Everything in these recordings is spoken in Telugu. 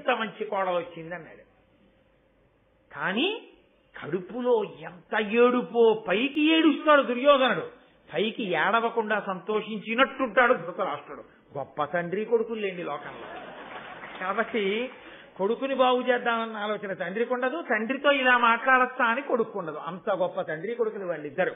ఇంత మంచి కోడలు వచ్చింది అన్నాడు కానీ కడుపులో ఎంత ఏడుపో పైకి ఏడుస్తాడు దుర్యోధనుడు పైకి ఏడవకుండా సంతోషించినట్టుంటాడు ధృతరాష్ట్రుడు గొప్ప తండ్రి కొడుకులు లేండి లోకంలో కాబట్టి కొడుకుని బాగు చేద్దామన్న ఆలోచన తండ్రికి ఉండదు తండ్రితో ఇలా మాట్లాడచ్చా అని కొడుకు ఉండదు అంత గొప్ప తండ్రి కొడుకులు వాళ్ళిద్దరు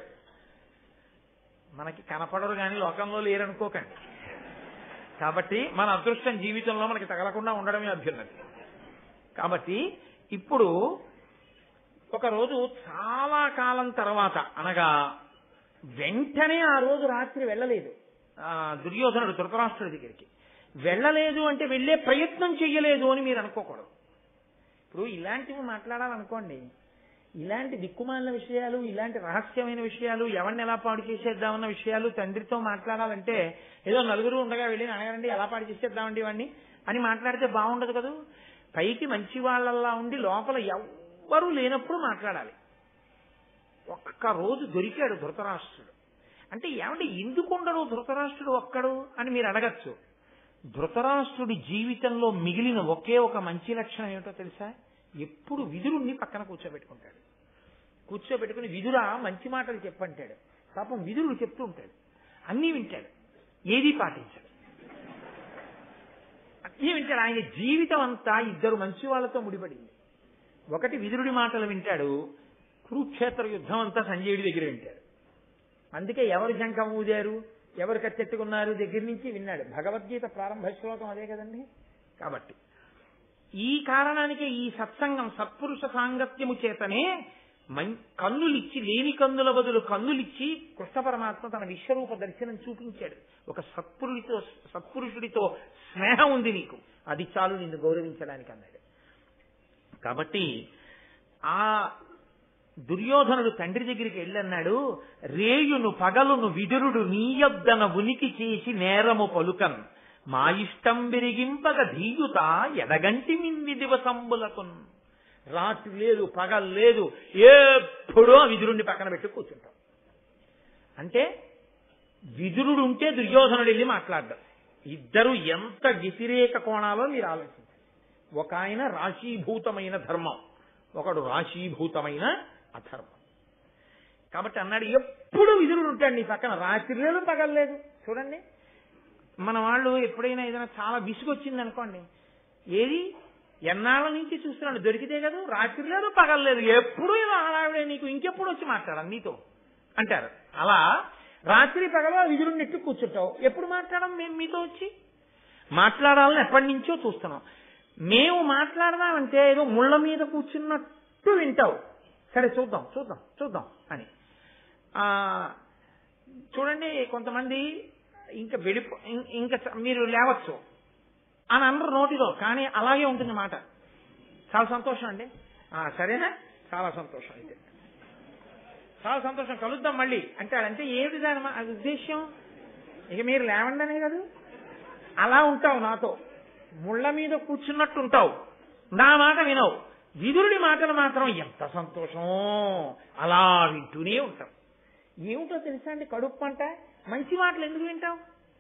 మనకి కనపడరు కానీ లోకంలో లేరనుకోకండి కాబట్టి మన అదృష్టం జీవితంలో మనకి తగలకుండా ఉండడమే అభ్యున్నది కాబట్టి ఇప్పుడు ఒకరోజు చాలా కాలం తర్వాత అనగా వెంటనే ఆ రోజు రాత్రి వెళ్ళలేదు ఆ, దుర్యోధనుడు ధృతరాష్ట్రుడి దగ్గరికి వెళ్ళలేదు అంటే వెళ్ళే ప్రయత్నం చెయ్యలేదు అని మీరు అనుకోకూడదు ఇప్పుడు ఇలాంటివి మాట్లాడాలనుకోండి ఇలాంటి దిక్కుమాలిన విషయాలు ఇలాంటి రహస్యమైన విషయాలు ఎవరిని ఎలా పాడు చేసేద్దామన్న విషయాలు తండ్రితో మాట్లాడాలంటే ఏదో నలుగురు ఉండగా వెళ్ళి నాన్నగారండి ఎలా పాడు చేసేద్దామండి ఇవన్నీ అని మాట్లాడితే బాగుండదు కదా పైకి మంచి వాళ్ళల్లా ఉండి లోపల ఎవ్వరూ లేనప్పుడు మాట్లాడాలి ఒక్క రోజు దొరికాడు ధృతరాష్ట్రుడు అంటే ఏమంటే ఎందుకు ఉండడు ధృతరాష్ట్రుడు ఒక్కడు అని మీరు అడగచ్చు ధృతరాష్ట్రుడి జీవితంలో మిగిలిన ఒకే ఒక మంచి లక్షణం ఏమిటో తెలుసా ఎప్పుడు విదురుణ్ణి పక్కన కూర్చోబెట్టుకుంటాడు కూర్చోబెట్టుకుని విదురా మంచి మాటలు చెప్పంటాడు పాపం విదురుడు చెప్తూ ఉంటాడు అన్నీ వింటాడు ఏది పాటించాడు అన్నీ వింటాడు ఆయన జీవితం అంతా ఇద్దరు మంచి వాళ్ళతో ముడిపడింది ఒకటి విదురుడి మాటలు వింటాడు కురుక్షేత్ర యుద్ధం అంతా సంజయుడి దగ్గర వింటాడు అందుకే ఎవరు శంఖం ఊదారు ఎవరు కత్తెట్టుకున్నారు దగ్గర నుంచి విన్నాడు భగవద్గీత ప్రారంభ శ్లోకం అదే కదండి కాబట్టి ఈ కారణానికే ఈ సత్సంగం సత్పురుష సాంగత్యము చేతనే మం- కన్నులిచ్చి లేని కన్నుల బదులు కన్నులిచ్చి కృష్ణ పరమాత్మ తన విశ్వరూప దర్శనం చూపించాడు ఒక సత్పురుడితో సత్పురుషుడితో స్నేహం ఉంది నీకు అది చాలు నిన్ను గౌరవించడానికి అన్నాడు కాబట్టి ఆ దుర్యోధనుడు తండ్రి దగ్గరికి వెళ్ళన్నాడు రేయును పగలును విదురుడు నీయొద్దన ఉనికి చేసి నేరము పలుకన్ మా ఇష్టం విరిగింపగ ధీయుత ఎడగంటి మింది దివసంబులకున్ రాత్రి లేదు పగలు లేదు ఎప్పుడూ ఆ విదురుణ్ణి పక్కన పెట్టి కూర్చుంటాం అంటే విదురుడు ఉంటే దుర్యోధనుడు వెళ్ళి మాట్లాడ్డం ఇద్దరు ఎంత వ్యతిరేక కోణాలో మీరు ఆలోచించాలి ఒక ఆయన రాశీభూతమైన ధర్మం ఒకడు రాశీభూతమైన అధర్మం కాబట్టి అన్నాడు ఎప్పుడు విదురుడు ఉంటాడు నీ పక్కన రాత్రి లేదు పగలలేదు చూడండి మన వాళ్ళు ఎప్పుడైనా ఏదైనా చాలా విసుగొచ్చింది అనుకోండి ఏది ఎన్నాళ్ళ నుంచి చూస్తున్నాడు దొరికితే కదా రాత్రి లేదు పగలలేదు ఎప్పుడు ఇలా హడావిడే నీకు ఇంకెప్పుడు వచ్చి మాట్లాడాలి నీతో అంటారు అలా రాత్రి పగల విధులు నెట్టు కూర్చుంటావు ఎప్పుడు మాట్లాడడం మేము మీతో వచ్చి మాట్లాడాలని ఎప్పటి నుంచో చూస్తున్నాం మేము మాట్లాడదామంటే ఏదో ముళ్ళ మీద కూర్చున్నట్టు వింటావు సరే చూద్దాం చూద్దాం చూద్దాం అని ఆ చూడండి కొంతమంది ఇంకా వెళ్ళిపో ఇం- ఇంకా చ- మీరు లేవచ్చు అని అందరు నోటిలో కానీ అలాగే ఉంటుంది మాట చాలా సంతోషం అండి ఆ, సరేనా చాలా సంతోషం అయితే చాలా సంతోషం కలుద్దాం మళ్ళీ అంటే అంటే ఏమిటి దాని మా- అది ఉద్దేశ్యం ఇక మీరు లేవండనే కదా అలా ఉంటావు నాతో ముళ్ళ మీద కూర్చున్నట్టు ఉంటావు నా మాట వినవు విదురుడి మాటలు మాత్రం ఎంత సంతోషం అలా వింటూనే ఉంటాం ఏమిటో తెలుసా అండి కడుపు పంట మంచి మాటలు ఎందుకు వింటావు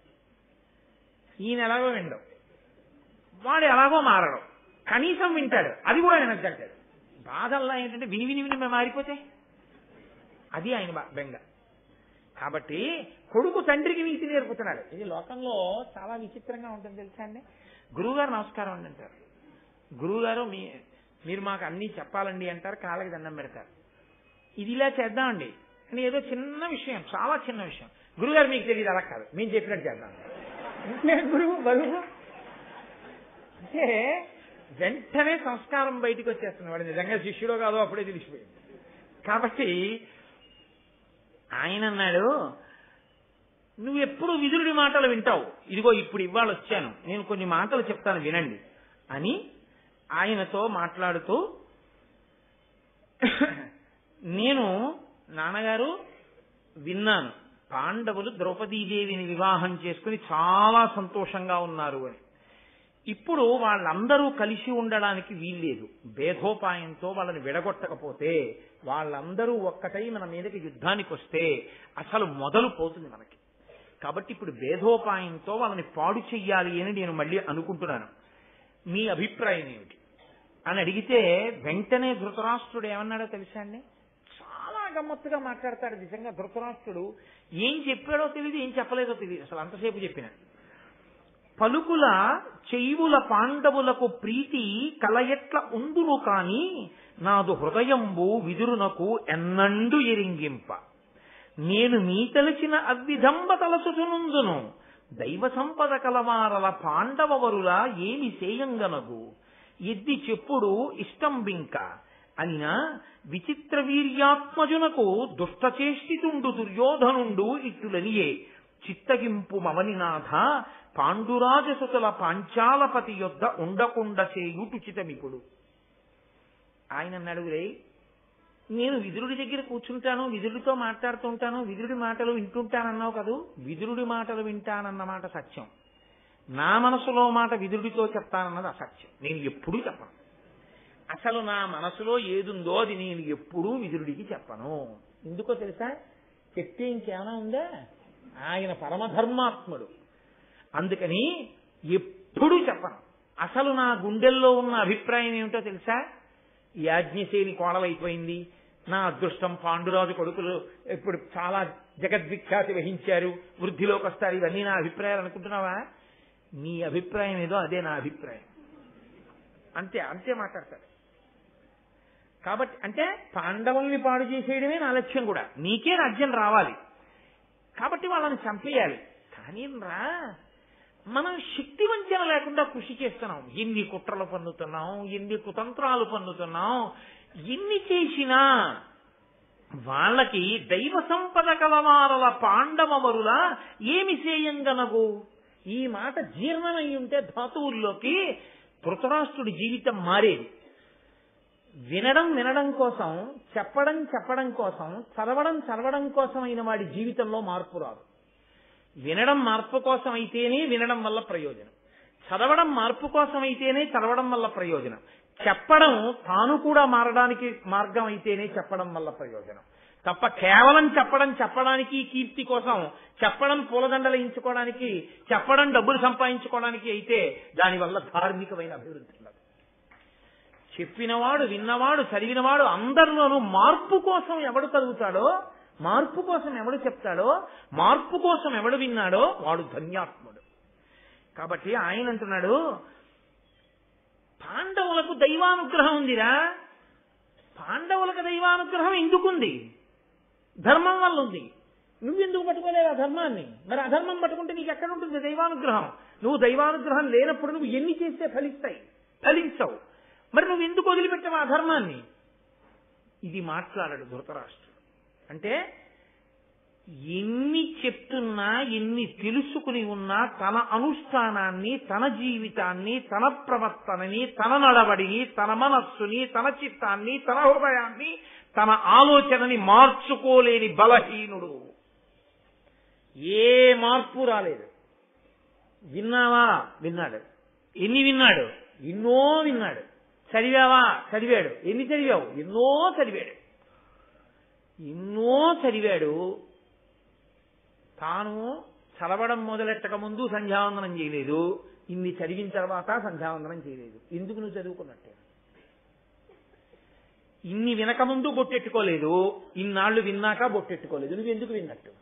ఈయన ఎలాగో వినడం వాడు ఎలాగో మారడం కనీసం వింటాడు అది కూడా వినద్దంటాడు బాధల్లా ఏంటంటే విని విని విని మేము మారిపోతే అది ఆయన బా- బెంగ కాబట్టి కొడుకు తండ్రికి నీతి నేర్పుతున్నాడు ఇది లోకంలో చాలా విచిత్రంగా ఉంటుంది తెలుసా అండి గురువుగారు నమస్కారం అండి అంటారు గురువుగారు మీ మీరు మాకు అన్ని చెప్పాలండి అంటారు కాళ్ళకి దండం పెడతారు ఇది ఇలా చేద్దామండి అని ఏదో చిన్న విషయం చాలా చిన్న విషయం గురుగారు మీకు తెలియదు అలా కాదు మేము చెప్పినట్టు చేద్దాం ఇంకే గురువు బరువు అంటే వెంటనే సంస్కారం బయటికి వచ్చేస్తుంది వాడు నిజంగా శిష్యుడో కాదో అప్పుడే తెలిసిపోయింది కాబట్టి ఆయన అన్నాడు నువ్వు ఎప్పుడు విదురుడి మాటలు వింటావు ఇదిగో ఇప్పుడు ఇవాళ వచ్చాను నేను కొన్ని మాటలు చెప్తాను వినండి అని ఆయనతో మాట్లాడుతూ నేను నాన్నగారు విన్నాను పాండవులు ద్రౌపదీదేవిని వివాహం చేసుకుని చాలా సంతోషంగా ఉన్నారు అని ఇప్పుడు వాళ్ళందరూ కలిసి ఉండడానికి వీల్లేదు భేదోపాయంతో వాళ్ళని విడగొట్టకపోతే వాళ్ళందరూ ఒక్కటై మన మీదకి యుద్ధానికి వస్తే అసలు మొదలు పోతుంది మనకి కాబట్టి ఇప్పుడు భేదోపాయంతో వాళ్ళని పాడు చెయ్యాలి అని నేను మళ్ళీ అనుకుంటున్నాను మీ అభిప్రాయం ఏమిటి అని అడిగితే వెంటనే ధృతరాష్ట్రుడు ఏమన్నాడో తెలుసా అండి చాలా గమ్మత్తుగా మాట్లాడతాడు నిజంగా ధృతరాష్ట్రుడు ఏం చెప్పాడో తెలియదు ఏం చెప్పలేదో తెలియదు అసలు అంతసేపు చెప్పిన పలుకుల చెయ్వుల పాండవులకు ప్రీతి కలయట్ల ఉందును కాని నాదు హృదయంబు విదురునకు ఎన్నండు ఎరింగింప నేను మీ తలచిన అవ్విధంబ తలసుచునుందును దైవ సంపద కలవారల పాండవవరుల ఏమి సేయంగనగు ఎద్ది చెప్పుడు ఇష్టం బింక అనినా విచిత్ర వీర్యాత్మజునకు దుష్టచేష్టితుండు దుర్యోధనుండు ఇట్టులనియే చిత్తగింపు మవనినాథ పాండురాజసుతుల పాంచాలపతి యొద్ద ఉండకుండ చేయుటుచితమిపుడు ఆయన నడుగురై నేను విదురుడి దగ్గర కూర్చుంటాను విదురుడితో మాట్లాడుతుంటాను విదురుడి మాటలు వింటుంటానన్నావు కదూ విదురుడి మాటలు వింటానన్న మాట సత్యం నా మనసులో మాట విదురుడితో చెప్తానన్నది అసత్యం నేను ఎప్పుడూ చెప్పను అసలు నా మనసులో ఏదుందో అది నేను ఎప్పుడూ విదురుడికి చెప్పను ఎందుకో తెలుసా చెప్తే ఇంకేమైనా ఉందా ఆయన పరమధర్మాత్ముడు అందుకని ఎప్పుడూ చెప్పను అసలు నా గుండెల్లో ఉన్న అభిప్రాయం ఏమిటో తెలుసా యాజ్ఞసేని కోడలైపోయింది నా అదృష్టం పాండురాజు కొడుకులు ఇప్పుడు చాలా జగద్విఖ్యాతి వహించారు వృద్ధిలోకి వస్తారు ఇవన్నీ నా అభిప్రాయాలు అనుకుంటున్నావా నీ అభిప్రాయం ఏదో అదే నా అభిప్రాయం అంతే అంతే మాట్లాడతారు కాబట్టి అంటే పాండవుల్ని పాడు చేసేయడమే నా లక్ష్యం కూడా నీకే రాజ్యం రావాలి కాబట్టి వాళ్ళని చంపేయాలి కానీ రా మనం శక్తి వంచన లేకుండా కృషి చేస్తున్నాం ఎన్ని కుట్రలు పన్నుతున్నాం ఎన్ని కుతంత్రాలు పన్నుతున్నాం ఎన్ని చేసినా వాళ్ళకి దైవ సంపద కలవారల పాండవరుల ఏమి చేయంగనగు ఈ మాట జీర్ణమై ఉంటే ధాతువుల్లోకి ధృతరాష్ట్రుడి జీవితం మారేది వినడం వినడం కోసం చెప్పడం చెప్పడం కోసం చదవడం చదవడం కోసం అయిన వాడి జీవితంలో మార్పు రాదు వినడం మార్పు కోసం అయితేనే వినడం వల్ల ప్రయోజనం చదవడం మార్పు కోసం అయితేనే చదవడం వల్ల ప్రయోజనం చెప్పడం తాను కూడా మారడానికి మార్గం అయితేనే చెప్పడం వల్ల ప్రయోజనం తప్ప కేవలం చెప్పడం చెప్పడానికి కీర్తి కోసం చెప్పడం పూలదండలు ఎంచుకోవడానికి చెప్పడం డబ్బులు సంపాదించుకోవడానికి అయితే దానివల్ల ధార్మికమైన అభివృద్ధి ఉండదు చెప్పినవాడు విన్నవాడు చదివినవాడు అందరిలోనూ మార్పు కోసం ఎవడు చదువుతాడో మార్పు కోసం ఎవడు చెప్తాడో మార్పు కోసం ఎవడు విన్నాడో వాడు ధన్యాత్ముడు కాబట్టి ఆయన అంటున్నాడు పాండవులకు దైవానుగ్రహం ఉందిరా పాండవులకు దైవానుగ్రహం ఎందుకుంది ధర్మం వల్ల ఉంది నువ్వెందుకు పట్టుకోలేవు ఆ ధర్మాన్ని మరి అధర్మం పట్టుకుంటే నీకు ఎక్కడ ఉంటుంది దైవానుగ్రహం నువ్వు దైవానుగ్రహం లేనప్పుడు నువ్వు ఎన్ని చేస్తే ఫలిస్తాయి ఫలించవు మరి నువ్వు ఎందుకు వదిలిపెట్టావు ఆ ధర్మాన్ని ఇది మాట్లాడాడు ధృతరాష్ట్రుడు అంటే ఎన్ని చెప్తున్నా ఎన్ని తెలుసుకుని ఉన్నా తన అనుష్ఠానాన్ని తన జీవితాన్ని తన ప్రవర్తనని తన నడవడిని తన మనస్సుని తన చిత్తాన్ని తన హృదయాన్ని తన ఆలోచనని మార్చుకోలేని బలహీనుడు ఏ మార్పు రాలేదు విన్నావా విన్నాడు ఎన్ని విన్నాడు ఎన్నో విన్నాడు చదివావా చదివాడు ఎన్ని చదివావు ఎన్నో చదివాడు ఎన్నో చదివాడు తాను చదవడం మొదలెట్టక ముందు సంధ్యావందనం చేయలేదు ఇన్ని చదివిన తర్వాత సంధ్యావందనం చేయలేదు ఎందుకు నువ్వు చదువుకున్నట్టే ఇన్ని వినకముందు బొట్టెట్టుకోలేదు ఇన్నాళ్ళు విన్నాక బొట్టెట్టుకోలేదు నువ్వు ఎందుకు విన్నట్టు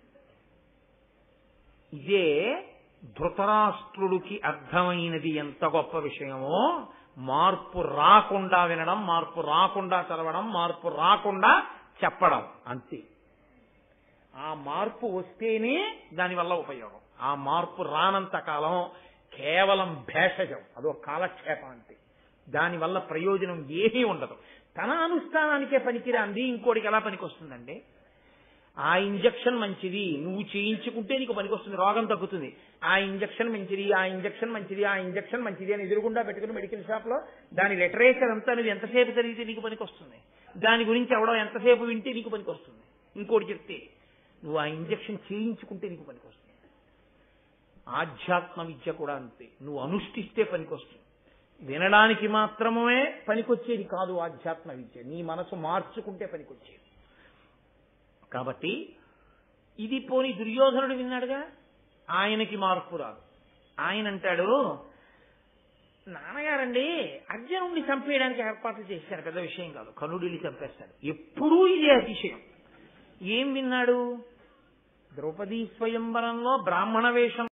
ఇదే ధృతరాష్ట్రుడికి అర్థమైనది ఎంత గొప్ప విషయమో మార్పు రాకుండా వినడం మార్పు రాకుండా చదవడం మార్పు రాకుండా చెప్పడం అంతే ఆ మార్పు వస్తేనే దానివల్ల ఉపయోగం ఆ మార్పు రానంత కాలం కేవలం భేషజం అదో కాలక్షేపం అంతే దానివల్ల ప్రయోజనం ఏమీ ఉండదు తన అనుష్ఠానానికే పనికిరాంది ఇంకోటికి ఎలా పనికొస్తుందండి ఆ ఇంజక్షన్ మంచిది నువ్వు చేయించుకుంటే నీకు పనికొస్తుంది రోగం తగ్గుతుంది ఆ ఇంజక్షన్ మంచిది ఆ ఇంజక్షన్ మంచిది ఆ ఇంజక్షన్ మంచిది అని ఎదురుగుండా పెట్టుకుని మెడికల్ షాప్ లో దాని లిటరేచర్ అంతా నువ్వు ఎంతసేపు చదివితే నీకు పనికొస్తుంది దాని గురించి ఎవడో ఎంతసేపు వింటే నీకు పనికొస్తుంది ఇంకోటి చెప్తే నువ్వు ఆ ఇంజక్షన్ చేయించుకుంటే నీకు పనికొస్తుంది ఆధ్యాత్మ విద్య కూడా అంతే నువ్వు అనుష్ఠిస్తే పనికొస్తుంది వినడానికి మాత్రమే పనికొచ్చేది కాదు ఆధ్యాత్మ విద్య నీ మనసు మార్చుకుంటే పనికొచ్చేది కాబట్టి ఇది పోని దుర్యోధనుడు విన్నాడుగా ఆయనకి మార్పు రాదు ఆయన అంటాడు నాన్నగారండి అర్జునుడిని చంపేయడానికి ఏర్పాట్లు చేశారు పెద్ద విషయం కాదు కనుడిని చంపేస్తాడు ఎప్పుడూ ఇదే అతిశయం ఏం విన్నాడు ద్రౌపదీ స్వయంవరంలో బ్రాహ్మణ వేషం